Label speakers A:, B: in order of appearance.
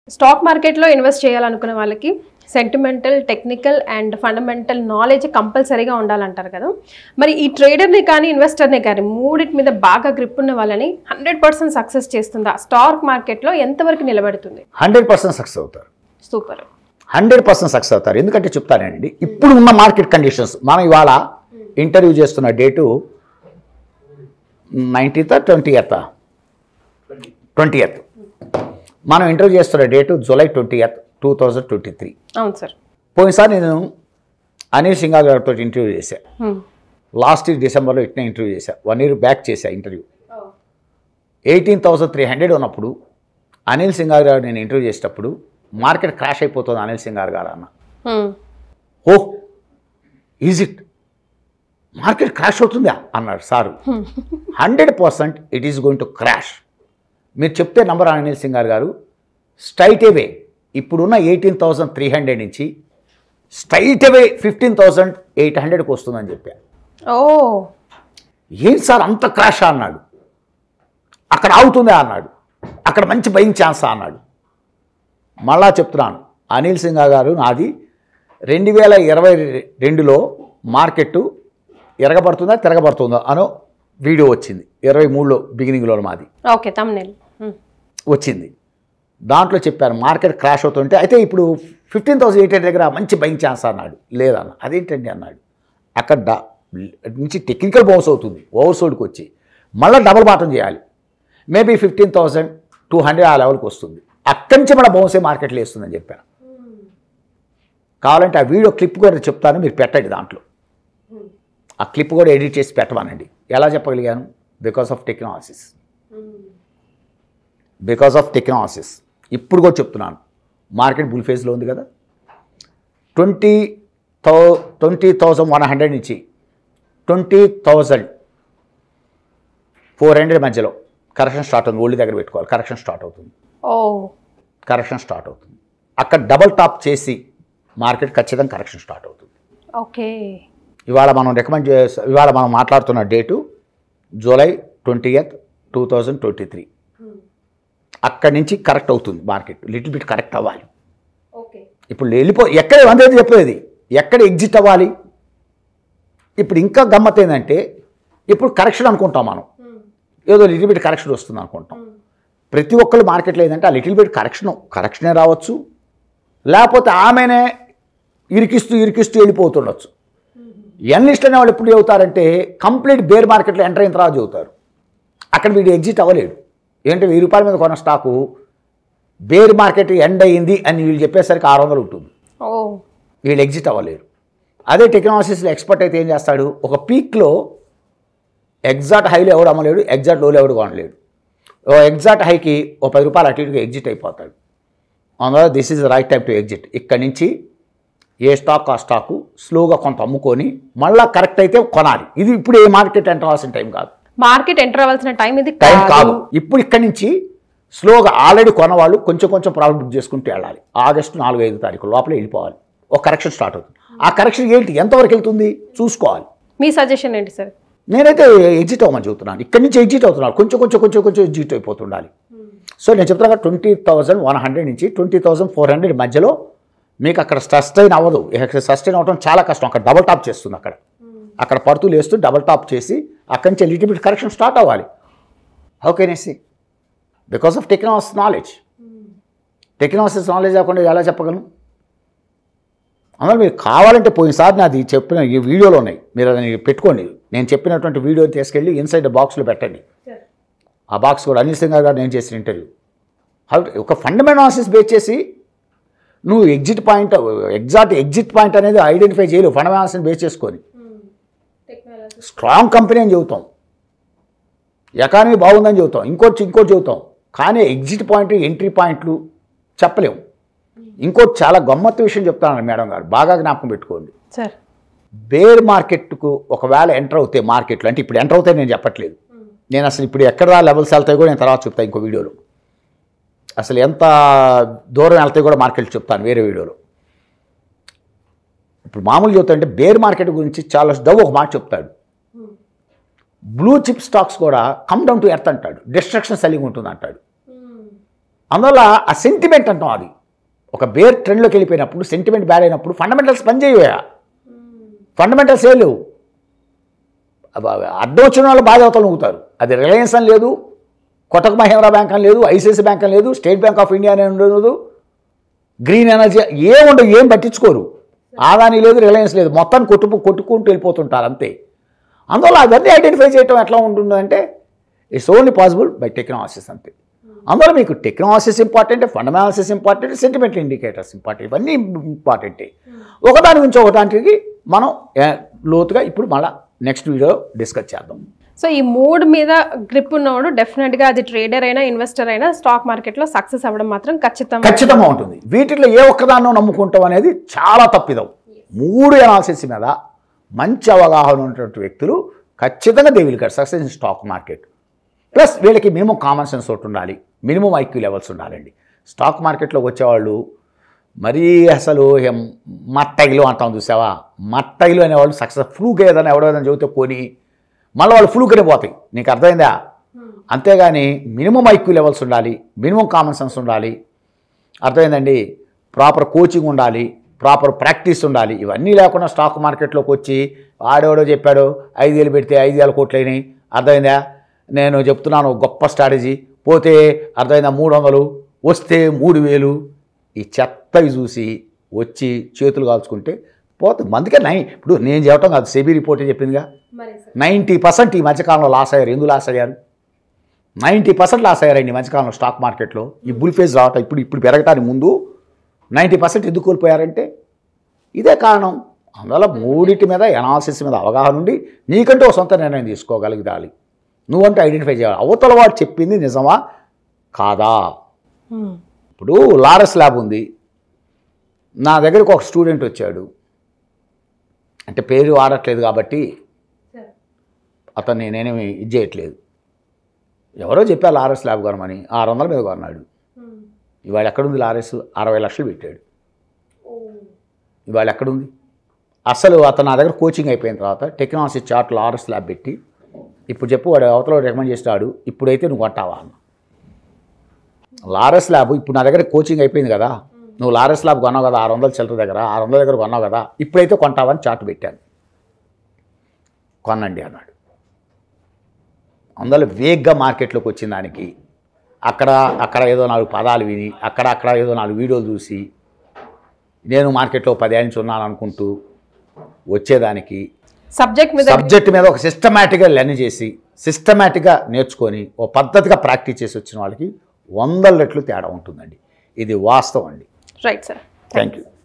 A: Stock మార్కెట్లో invest చేయాలనుకునే వాళ్ళకి sentimental technical and fundamental knowledge కంపల్సరీగా ఉండాలంటారు కదా మరి ఈ ట్రేడర్ని కానీ ఇన్వెస్టర్ని కానీ మూడింటి మీద బాగా గ్రిప్ ఉన్న వాళ్ళని హండ్రెడ్ పర్సెంట్ సక్సెస్ చేస్తుందా స్టాక్ మార్కెట్లో ఎంతవరకు నిలబడుతుంది
B: హండ్రెడ్ పర్సెంట్ సక్సెస్ అవుతారు
A: సూపర్
B: హండ్రెడ్ పర్సెంట్ సక్సెస్ అవుతారు ఎందుకంటే చెప్తానండి ఇప్పుడు ఉన్న మార్కెట్ కండిషన్స్ మనం ఇవాళ ఇంటర్వ్యూ చేస్తున్న date nineteenth twenty eighth twenty eighth మనం ఇంటర్వ్యూ చేస్తున్న date July twenty eighth two thousand twenty three
A: అవును సార్
B: పోయినసారి నేను అనిల్ సింఘాల్ గారితో ఇంటర్వ్యూ చేశాను లాస్ట్ ఇయర్ డిసెంబర్లో ఇట్నే ఇంటర్వ్యూ చేశా వన్ ఇయర్ బ్యాక్ చేశా interview eighteen thousand three hundred ఉన్నప్పుడు అనిల్ సింఘాల్ గారు నేను ఇంటర్వ్యూ చేసేటప్పుడు మార్కెట్ క్రాష్ అయిపోతుంది అనిల్ సింఘాల్ గారు అన్న oh is it market crash అవుతుందా అన్నాడు sir hundred percent it is going to crash మీరు చెప్తే నంబర్ అనిల్ సింగార్ గారు స్ట్రైట్ అవే ఇప్పుడున్న ఎయిటీన్ థౌసండ్ త్రీ హండ్రెడ్ నుంచి straight away fifteen thousand eight హండ్రెడ్కి వస్తుందని చెప్పాను
A: ఓ
B: ఏంటి సార్ అంత క్రాష్ అన్నాడు అక్కడ ఆగుతుందా అన్నాడు అక్కడ మంచి బయింగ్ ఛాన్స్ అన్నాడు మళ్ళా చెప్తున్నాను అనిల్ సింఘా గారు నాది రెండు వేల ఇరవై రెండులో మార్కెట్ ఎరగబడుతుందా తిరగబడుతుందా అనో వీడియో వచ్చింది ఇరవై మూడులో బిగినింగ్లో మాది
A: ఓకే తమ్నేల్
B: వచ్చింది దాంట్లో చెప్పారు మార్కెట్ క్రాష్ అవుతుంటే అయితే ఇప్పుడు ఫిఫ్టీన్ థౌసండ్ ఎయిట్ హండ్రెడ్ దగ్గర మంచి బయింగ్ ఛాన్స్ అన్నాడు లేదన్న అదేంటండి అన్నాడు అక్కడ డా- నుంచి టెక్నికల్ బౌన్స్ అవుతుంది ఓవర్ సోల్డ్కి వచ్చి మళ్ళీ డబుల్ బాటం చేయాలి maybe fifteen thousand two hundred ఆ లెవెల్కి వస్తుంది అక్కడి నుంచి మన బౌన్సే మార్కెట్లో వేస్తుందని చెప్పాను కావాలంటే ఆ వీడియో క్లిప్ కూడా చెప్తాను మీరు పెట్టండి దాంట్లో ఆ క్లిప్ కూడా ఎడిట్ చేసి పెట్టమనండి ఎలా చెప్పగలిగాను because of technologies because of technologies ఇప్పుడు కూడా చెప్తున్నాను మార్కెట్ బుల్ ఫేజ్లో ఉంది కదా ట్వంటీ థౌ ట్వంటీ థౌజండ్ వన్ హండ్రెడ్ నుంచి ట్వంటీ థౌజండ్ ఫోర్ హండ్రెడ్ మధ్యలో కరెక్షన్ స్టార్ట్ అవుతుంది ఓల్డ్ దగ్గర పెట్టుకోవాలి కరెక్షన్ స్టార్ట్ అవుతుంది
A: ఓ
B: కరెక్షన్ స్టార్ట్ అవుతుంది అక్కడ డబల్ టాప్ చేసి మార్కెట్ ఖచ్చితంగా కరెక్షన్ స్టార్ట్ అవుతుంది
A: ఓకే
B: ఇవాళ మనం రికమెండ్ చేసే ఇవాళ మనం మాట్లాడుతున్న date July twenty eighth two thousand twenty three అక్కడి నుంచి కరెక్ట్ అవుతుంది మార్కెట్ లిటిల్ బిట్ కరెక్ట్ అవ్వాలి
A: ఓకే
B: ఇప్పుడు వెళ్ళిపో ఎక్కడ వందేది చెప్పేది ఎక్కడ ఎగ్జిట్ అవ్వాలి ఇప్పుడు ఇంకా గమ్మత్ ఏంటంటే ఇప్పుడు కరెక్షన్ అనుకుంటాం మనం ఏదో లిటిల్ బిట్ కరెక్షన్ వస్తుంది అనుకుంటాం ప్రతి ఒక్కళ్ళు మార్కెట్లో ఏంటంటే ఆ లిటిల్ బిట్ కరెక్షన్ కరెక్షనే రావచ్చు లేకపోతే ఆమెనే ఇరికిస్తూ ఇరికిస్తూ వెళ్ళిపోతుండొచ్చు ఎన్లిస్ట్ అనే వాళ్ళు ఎప్పుడు చెబుతారంటే కంప్లీట్ బేర్ మార్కెట్లో ఎంటర్ అయిన తర్వాత చెబుతారు అక్కడ వీడు ఎగ్జిట్ అవ్వలేడు ఏంటంటే వెయ్యి రూపాయల మీద కొన్న స్టాకు బేర్ మార్కెట్ ఎండ్ అయ్యింది అని వీళ్ళు చెప్పేసరికి ఆరు వందలు ఉంటుంది
A: ఓ
B: వీళ్ళు ఎగ్జిట్ అవ్వలేరు అదే టెక్నాలజీస్లో ఎక్స్పర్ట్ అయితే ఏం చేస్తాడు ఒక పీక్లో ఎగ్జాక్ట్ హైలో ఎవడు అమ్మలేడు ఎగ్జాక్ట్ లోలో ఎవడు కొనలేడు ఓ ఎగ్జాక్ట్ హైకి ఓ పది రూపాయలు అటు ఇటుగా ఎగ్జిట్ అయిపోతాడు అందువల్ల this is right time to exit ఇక్కడి నుంచి ఏ స్టాక్ ఆ స్టాకు స్లోగా కొంత అమ్ముకొని మళ్ళీ కరెక్ట్ అయితే కొనాలి ఇది ఇప్పుడు ఏ మార్కెట్ ఎంటర్ అవ్వాల్సిన టైం కాదు
A: మార్కెట్ ఎంటర్ అవ్వాల్సిన టైం ఇది
B: టైం కాదు
A: కాదు
B: ఇప్పుడు ఇక్కడి నుంచి స్లోగా ఆల్రెడీ కొన్నవాళ్ళు కొంచెం కొంచెం ప్రాఫిట్ బుక్ చేసుకుంటూ వెళ్ళాలి ఆగస్టు నాలుగు ఐదు తారీఖు లోపల వెళ్ళిపోవాలి ఒక కరెక్షన్ స్టార్ట్ అవుతుంది ఆ కరెక్షన్ ఏంటి ఎంతవరకు వెళ్తుంది చూసుకోవాలి
A: మీ సజెషన్ ఏంటి సార్
B: నేనైతే ఎగ్జిట్ అవ్వమని చెబుతున్నాను ఇక్కడి నుంచి ఎగ్జిట్ అవుతున్నాను కొంచెం కొంచెం కొంచెం కొంచెం ఎగ్జిట్ అయిపోతుండాలి సో నేను చెప్తున్నా ట్వంటీ థౌసండ్ వన్ హండ్రెడ్ నుంచి ట్వంటీ థౌసండ్ ఫోర్ హండ్రెడ్ మధ్యలో మీకు అక్కడ సస్టైన్ అవ్వదు సస్టైన్ అవ్వడం చాలా కష్టం అక్కడ డబల్ టాప్ చేస్తుంది అక్కడ అక్కడ పడుతూ లేస్తూ డబల్ టాప్ చేసి అక్కడి నుంచి లిటిల్ బిట్ కరెక్షన్ స్టార్ట్ అవ్వాలి how can see because of technology knowledge technologies knowledge కాకుండా ఎలా చెప్పగలను అందులో మీరు కావాలంటే పోయినసారి నాది చెప్పిన ఈ వీడియోలో ఉన్నాయి మీరు అది పెట్టుకోండి నేను చెప్పినటువంటి వీడియో తీసుకెళ్ళి ఇన్సైడ్ బాక్స్లో పెట్టండి ఆ బాక్స్ కూడా అనిల్ సింగ్ గారు నేను చేసిన ఇంటర్వ్యూ హౌ ఒక ఫండమెంటల్ అనాలిసిస్ బేస్ చేసి నువ్వు exit point exact exit point అనేది ఐడెంటిఫై చేయలేవు ఫండమెంటల్ అనాలిసిస్ బేస్ చేసుకొని స్ట్రాంగ్ కంపెనీ అని చెబుతాం ఎకానమీ బాగుందని చెబుతాం ఇంకోటి ఇంకోటి చెబుతాం కానీ ఎగ్జిట్ పాయింట్ ఎంట్రీ పాయింట్లు చెప్పలేము ఇంకోటి చాలా గమ్మత్తు విషయం చెప్తాను మేడం గారు బాగా జ్ఞాపకం పెట్టుకోండి
A: సార్
B: బేర్ మార్కెట్కు ఒకవేళ ఎంటర్ అవుతే మార్కెట్లో అంటే ఇప్పుడు ఎంటర్ అవుతాయి నేను చెప్పట్లేదు నేను అసలు ఇప్పుడు ఎక్కడ లెవెల్స్ వెళ్తాయి కూడా నేను తర్వాత చెప్తాను ఇంకో వీడియోలో అసలు ఎంత దూరం వెళ్తాయి కూడా మార్కెట్ చెప్తాను వేరే వీడియోలో ఇప్పుడు మామూలు చెప్తా అంటే బేర్ మార్కెట్ గురించి చాలా డవ్ ఒక మాట చెప్తాడు బ్లూ చిప్ స్టాక్స్ కూడా కమ్ డౌన్ టు ఎర్త్ అంటాడు డిస్ట్రక్షన్ సెల్లింగ్ ఉంటుంది అంటాడు అందువల్ల ఆ సెంటిమెంట్ అంటాం అది ఒక బేర్ ట్రెండ్లోకి వెళ్ళిపోయినప్పుడు సెంటిమెంట్ బ్యాడ్ అయినప్పుడు ఫండమెంటల్స్ పనిచేయవా ఫండమెంటల్స్ ఏ లేవు అబ్బ- అడ్డం వచ్చిన వాళ్ళు బాగా అవతల ఊగుతారు అది రిలయన్స్ అని లేదు కొటక్ మహేంద్ర బ్యాంక్ అని లేదు ఐసిఐసి బ్యాంక్ అని లేదు స్టేట్ బ్యాంక్ ఆఫ్ ఇండియా అని ఉండదు గ్రీన్ ఎనర్జీ ఏం ఉండదు ఏం పట్టించుకోరు ఆదాని లేదు రిలయన్స్ లేదు మొత్తాన్ని కొట్టు కొట్టుకుంటూ వెళ్ళిపోతుంటారు అంతే అందువల్ల అవన్నీ ఐడెంటిఫై చేయటం ఎట్లా ఉంటుందంటే it's only possible by technical analysis అంతే అందువల్ల మీకు technical analysis important fundamental analysis important sentimental indicators important ఇవన్నీ ఇంపార్టెంటే ఒకదాని గురించి ఒకదానికి మనం ఏ, లోతుగా ఇప్పుడు మళ్ళీ నెక్స్ట్ వీడియో డిస్కస్ చేద్దాం
A: సో ఈ మూడు మీద గ్రిప్ ఉన్నవాడు డెఫినెట్ గా అది ట్రేడర్ అయినా ఇన్వెస్టర్ అయినా స్టాక్ మార్కెట్ లో సక్సెస్ అవ్వడం మాత్రం ఖచ్చితంగా
B: ఖచ్చితంగా ఉంటుంది వీటిలో ఏ ఒక్కదాన్నో నమ్ముకుంటాం అనేది చాలా తప్పిదం మూడు అనాలిసిస్ మీద మంచి అవగాహన ఉన్నటువంటి వ్యక్తులు ఖచ్చితంగా they will get success in stock market plus వీళ్ళకి మినిమం కామన్ సెన్స్ ఒకటి ఉండాలి మినిమం ఐక్యూ లెవెల్స్ ఉండాలండి స్టాక్ మార్కెట్లోకి వచ్చేవాళ్ళు మరీ అసలు ఏం మట్టగిలు అంటాం చూసావా మట్టగిలు అనేవాళ్ళు సక్సెస్ ఫ్లూక్ ఏదైనా ఎవడో ఏదైనా చెబితే కొని మళ్ళీ వాళ్ళు ఫ్లూకనే పోతాయి నీకు అర్థమైందా అంతేగాని మినిమం ఐక్యూ లెవెల్స్ ఉండాలి మినిమం కామన్ సెన్స్ ఉండాలి అర్థమైందండి ప్రాపర్ కోచింగ్ ఉండాలి ప్రాపర్ ప్రాక్టీస్ ఉండాలి ఇవన్నీ లేకుండా స్టాక్ మార్కెట్లోకి వచ్చి ఆడేవాడో చెప్పాడు ఐదు వేలు పెడితే ఐదు వేల కోట్లయినాయి అర్థమైందా నేను చెప్తున్నాను గొప్ప స్ట్రాటజీ పోతే అర్థమైందా మూడు వందలు వస్తే మూడు వేలు ఈ చెత్తవి చూసి వచ్చి చేతులు కాల్చుకుంటే పోతుంది అందుకే నై ఇప్పుడు నేను చెప్పటం కాదు సెబీ రిపోర్టే చెప్పిందిగా నైంటీ పర్సెంట్ ఈ మధ్యకాలంలో లాస్ అయ్యారు ఎందుకు లాస్ అయ్యారు నైంటీ పర్సెంట్ లాస్ అయ్యారండి ఈ మధ్యకాలంలో స్టాక్ మార్కెట్లో ఈ బుల్ ఫేజ్ రావటం ఇప్పుడు ఇప్పుడు పెరగటానికి ముందు నైంటీ పర్సెంట్ ఎందుకు కోల్పోయారంటే ఇదే కారణం అందువల్ల మూడింటి మీద ఎనాలిసిస్ మీద అవగాహన ఉండి నీకంటూ ఒక సొంత నిర్ణయం తీసుకోగలిగాలి నువ్వంటే ఐడెంటిఫై చేయాలి అవతల వాడు చెప్పింది నిజమా కాదా
A: Hmm.
B: ఇప్పుడు లారస్ ల్యాబ్ ఉంది నా దగ్గరకు ఒక స్టూడెంట్ వచ్చాడు అంటే పేరు వాడట్లేదు కాబట్టి అతన్ని నేనేమి ఇది చేయట్లేదు ఎవరో చెప్పారు లారస్ ల్యాబ్ కొనమని ఆరు వందల మీద కొన్నాడు ఇవాళ ఎక్కడుంది లారెస్ అరవై లక్షలు పెట్టాడు ఇవాళ ఎక్కడుంది అసలు అతను నా దగ్గర కోచింగ్ అయిపోయిన తర్వాత టెక్నాలజీ చార్ట్ లారెస్ ల్యాబ్ పెట్టి ఇప్పుడు చెప్పు వాడు అవతల రికమెండ్ చేస్తాడు ఇప్పుడైతే నువ్వు కొంటావా అన్న లారెస్ ల్యాబ్ ఇప్పుడు నా దగ్గర కోచింగ్ అయిపోయింది కదా నువ్వు లారెస్ ల్యాబ్ కొన్నావు కదా ఆరు వందల చిల్లర దగ్గర ఆరు వందల దగ్గర కొన్నావు కదా ఇప్పుడైతే కొంటావని చార్ట్ పెట్టాను కొనండి అన్నాడు అందువల్ల వేగ్గా మార్కెట్లోకి వచ్చిన దానికి అక్కడ అక్కడ ఏదో నాలుగు పదాలు విని అక్కడ అక్కడ ఏదో నాలుగు వీడియోలు చూసి నేను మార్కెట్లో పదేళ్ళ నుంచి ఉన్నాను అనుకుంటూ వచ్చేదానికి
A: సబ్జెక్ట్ మీద
B: సబ్జెక్ట్ మీద ఒక సిస్టమేటిక్గా లెర్న్ చేసి సిస్టమేటిక్గా నేర్చుకొని ఓ పద్ధతిగా ప్రాక్టీస్ చేసి వచ్చిన వాళ్ళకి వందల రెట్లు తేడా ఉంటుందండి ఇది వాస్తవం అండి
A: రైట్ సార్
B: థ్యాంక్ యూ